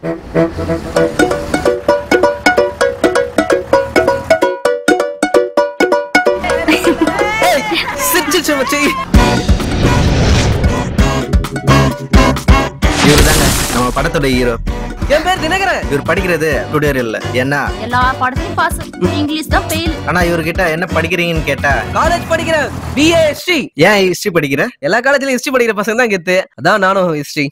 சிரிச்சிச்சு மச்சி இவர் தாங்க நம்ம படத்தோட ஹீரோ என் பேர் தினகரன் இவர் படிக்கிறது டுடோரியல் இல்ல என்ன எல்லா பாடத்தையும் பாஸ் இங்கிலீஷ் தான் ஃபெயில் ஆனா இவர்கிட்ட என்ன படிக்கிறீங்கன்னு கேட்டா காலேஜ் படிக்கிறேன் பிஏ ஹிஸ்டரி ஏன் ஹிஸ்டரி படிக்கிற எல்லா காலேஜ்லயும் ஹிஸ்டரி படிக்கிற பசங்க தான் கெத்து அதான் நானும் ஹிஸ்டரி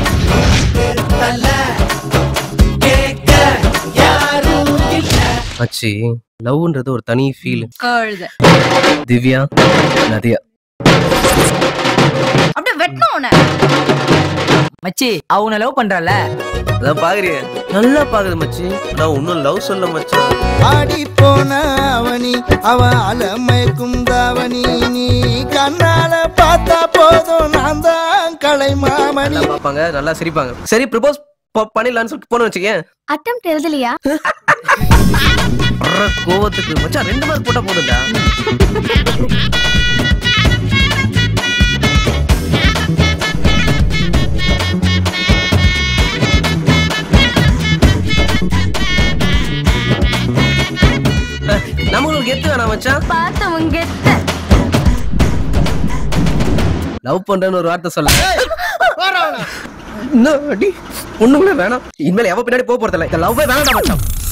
மச்சி லவ்ன்றது ஒரு தனி ஃபீல் கழுத திவ்யா நதியா அப்படியே வெட்டணும் உன்னை மச்சி அவனை லவ் பண்றல அதான் பாக்குறீங்க நல்லா பாக்குது மச்சி நான் ஒன்னும் லவ் சொல்ல மச்சி ஆடி போன அவனி அவ அலமயக்கும் தாவணி நீ கண்ணால பார்த்தா போதும் நான் தான் கலை மாமணி நல்லா பாப்பாங்க நல்லா சிரிப்பாங்க சரி ப்ரப்போஸ் பண்ணிடலாம்னு சொல்லிட்டு போன வச்சுக்கேன் அட்டம் எழுதலையா வர்ற கோவத்துக்கு மச்சான் ரெண்டு மார்க் போட்டா போதும்டா அஹ், நம்மளுக்கு எத்து வேணாம் மச்சான் பார்த்தவங்க லவ் பண்றேன்னு ஒரு வார்த்தை சொல்ல என்ன அடி ஒண்ணுமே வேணாம் இனிமேல் எவ பின்னாடி போக போறதில்ல இந்த லவ்வே வேணாம்டா மச்சான்